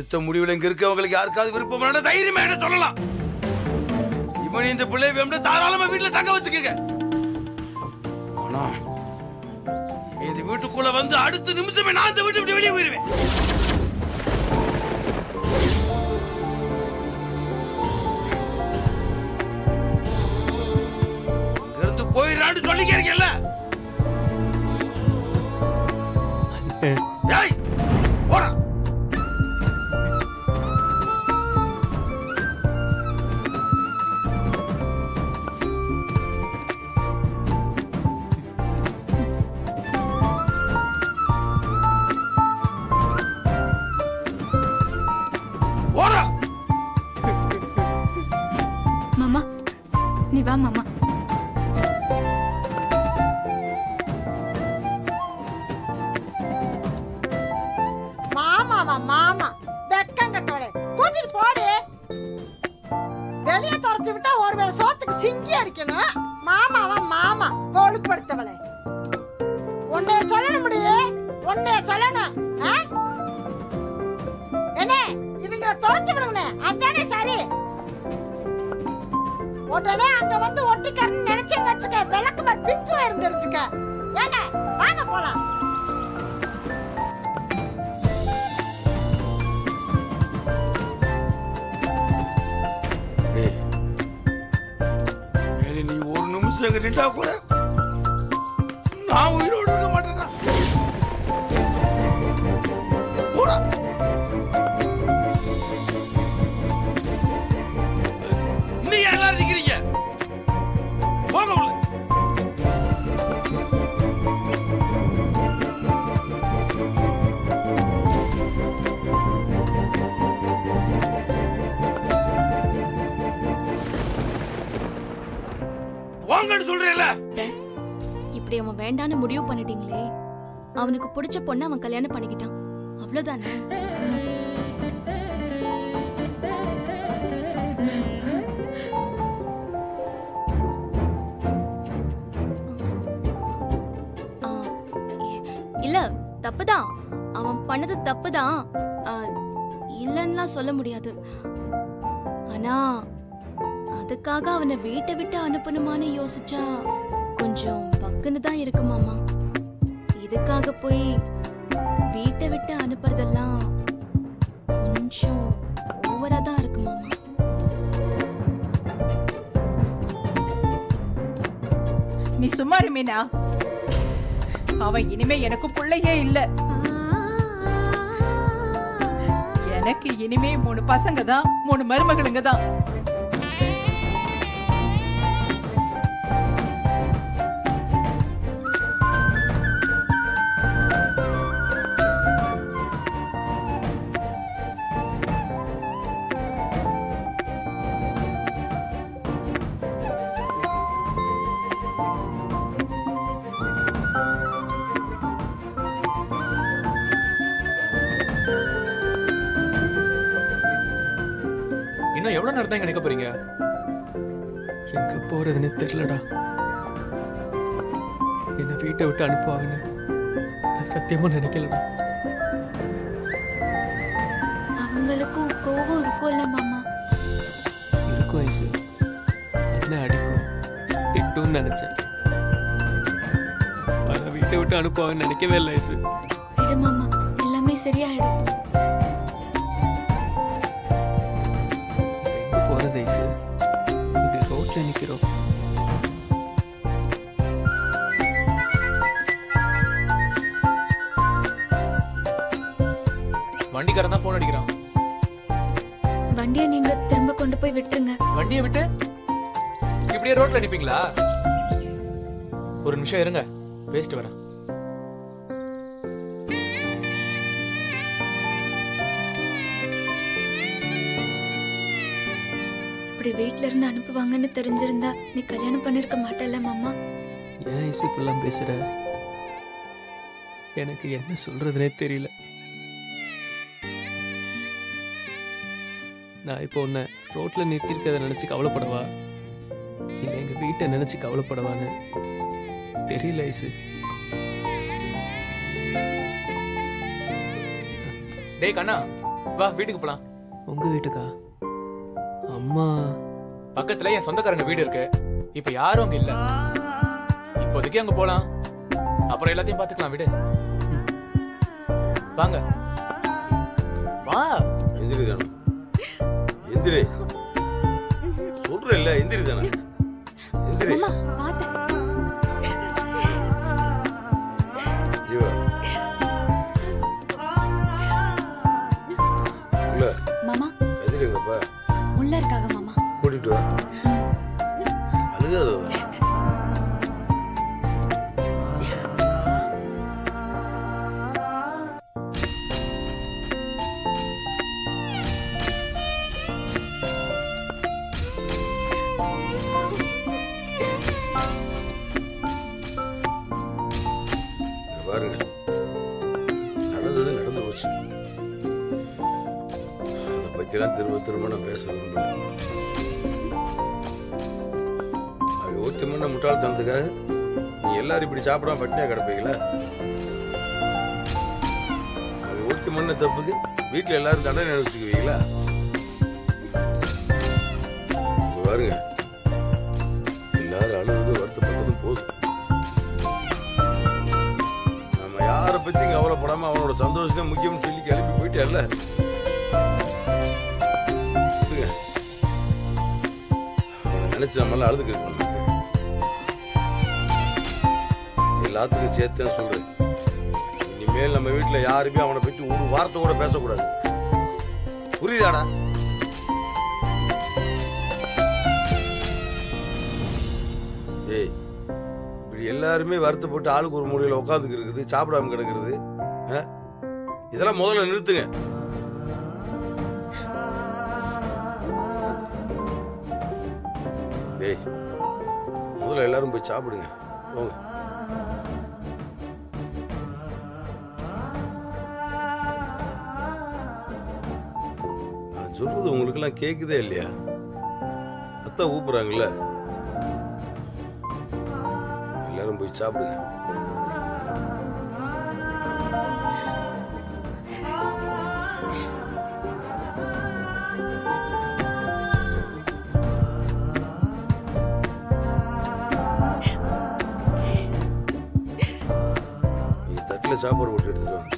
எடுத்த முடிவுல இங்க இருக்கவங்களுக்கு யாருக்காவது விருப்பமான தைரியமா என்ன சொல்லலாம் இவன் இந்த பிள்ளை வேணும்னா தாராளமா வீட்டுல தங்க வச்சுக்கங்க ஆனா இந்த வீட்டுக்குள்ள வந்து அடுத்த நிமிஷமே நான் இந்த வீட்டை விட்டு வெளியே போயிருவேன் இங்க இருந்து போயிடறான்னு சொல்லிக்கிறீங்கல்ல ஏய் போடா போடா மாமா நீ வா மாமா மாமாவா மாமா வெக்கம் கட்டோளே கூட்டிட்டு போடு வெளியே துரத்தி விட்டா ஒருவேளை சோத்துக்கு சிங்கி அடிக்கணும் மாமாவா மாமா கொழுப்படுத்தவளே உன்னைய சொல்லணும் முடியே உன்னைய சொல்லணும் ஆ? என்ன இவங்கள துரத்தி விடுங்கண்ணே அதானே சரி உடனே அங்க வந்து ஒட்டிக்கறன்னு நினைச்சேன்னு வச்சுக்க விளக்கு மாதிரி பிஞ்சு வயிறு தெரிஞ்சுக்க ஏங்க வாங்க போலாம் ஏய் ஏலே, நீ ஒரு நிமிஷம் அங்க நின்றா கூட நான் உயிரோடு இருக்க மாட்டேனா போடா நீ எல்லாரும் நிக்கிறீங்க போங்க உள்ள போங்கன்னு சொல்றேன்ல இப்படி அவன் வேண்டான்னு முடிவு பண்ணிட்டீங்களே அவனுக்கு பிடிச்ச பொண்ணை அவன் கல்யாணம் பண்ணிக்கிட்டான் அவ்வளவுதானே ஆ, இ- இல்ல தப்புதான் அவன் பண்ணது தப்புதான் ஆ, இல்லன்னுலாம் சொல்ல முடியாது ஆனா அதுக்காக அவனை வீட்டை விட்டு அனுப்பணுமான்னு யோசிச்சா கொஞ்சம் பக்குன்னு தான் இருக்கு மாமா இதுக்காக போய் வீட்டை விட்டு அனுப்புறதெல்லாம் கொஞ்சம் ஓவரா தான் இருக்கு மாமா நீ சும்மா இரு மீனா அவன் இனிமே எனக்கு பிள்ளையே இல்ல எனக்கு இனிமே மூணு பசங்க தான் மூணு மருமகளுங்க தான் இன்னும் எவ்வளவு நேரம் தான் இங்க நிக்க போறீங்க எங்க போறதுன்னு தெரியலடா என்னை வீட்டை விட்டு அனுப்புவாங்கன்னு நான் சத்தியமா நினைக்கலடா அவங்களுக்கும் கோவம் இருக்கும்ல மாமா இருக்கும் ஐசு என்ன அடிக்கும் திட்டும்னு நினைச்சேன் ஆனா வீட்டை விட்டு அனுப்புவாங்கன்னு நினைக்கவே இல்லை ஐசு விடு மாமா எல்லாமே சரியாயிடும் இப்ப எங்க போறது ஐசு இப்படி ரோட்ல நிக்கிறோம் வண்டிக்காரன் தான் போன் அடிக்கிறான் வண்டியை நீங்க திரும்ப கொண்டு போய் விட்டுருங்க வண்டியை விட்டு இப்படியே ரோட்ல அனுப்பிங்களா ஒரு நிமிஷம் இருங்க பேசிட்டு வரேன் இப்படி வீட்ல இருந்து அனுப்புவாங்கன்னு தெரிஞ்சிருந்தா நீ கல்யாணம் பண்ணிருக்க மாட்டல்ல மாமா ஏன் ஐசு இப்படிலாம் பேசுற எனக்கு என்ன சொல்றதுனே தெரியல நான் இப்போ உன்னை ரோட்ல நிறுத்திருக்கதை நினைச்சு கவலைப்படவா இல்லை எங்க வீட்டை நினைச்சு கவலைப்படவான்னு தெரியல ஐசு டேய் கண்ணா வா வீட்டுக்கு போலாம் உங்க வீட்டுக்கா அம்மா பக்கத்துல என் சொந்தக்காரங்க வீடு இருக்கு இப்ப யாரும் அங்க இல்ல இப்போதைக்கு அங்க போலாம் அப்புறம் எல்லாத்தையும் பாத்துக்கலாம் விடு வாங்க வா எந்திரி தானே எந்திரி சொல்ற இல்ல எந்திரி தானே எந்திரி மாமா பார்த்தேன் ஜீவா உள்ள மாமா எந்திரிங்கப்பா உள்ள இருக்காக மாமா கூட்டிட்டு வா அழுகாத இங்க பாருங்க நடந்தது நடந்து போச்சு அதை பத்திலாம் திரும்ப திரும்ப நான் பேச விரும்பல அவன் ஒருத்தி முன்ன முட்டாள்தனத்துக்காக நீ எல்லாரும் இப்படி சாப்பிடாம பட்டினியா கிடப்பீங்களா அவன் ஒருத்தி முன்ன தப்புக்கு வீட்டுல எல்லாரும் தண்டனை நினைச்சுக்குவீங்களா இங்க பாருங்க எல்லாரும் அழுவது வருத்தப்பட்டதும் போதும் நம்ம யாரை பத்தி கவலைப்படாம அவனோட சந்தோஷத்தை முக்கியம்னு சொல்லி கிளம்பி போயிட்டேல்ல விடுங்க. அவனை நினைச்சு நம்மளால அழுதுகிட்டு இருக்கோம் நமக்கு. எல்லாத்துக்கும் சேர்த்து சொல்றேன் இனிமேல் நம்ம வீட்டுல யாருமே அவனை பத்தி ஒரு வார்த்தை கூட பேசக்கூடாது புரியுதாடா ஏய் இப்படி எல்லாருமே வருத்தப்பட்டு ஆளுக்கு ஒரு மூலையில உட்காந்துக்கு இருக்குது சாப்பிடாம கிடக்குறது ஆ? இதெல்லாம் முதல்ல நிறுத்துங்க டேய் முதல்ல எல்லாரும் போய் சாப்பிடுங்க போங்க நான் சொல்றது உங்களுக்கெல்லாம் கேக்குதே இல்லையா அத்தா கூப்பிடுறாங்கல்ல எல்லாரும் போய் சாப்பிடுங்க நீ தட்டில் சாப்பாடு போட்டு எடுத்துட்டு வாங்க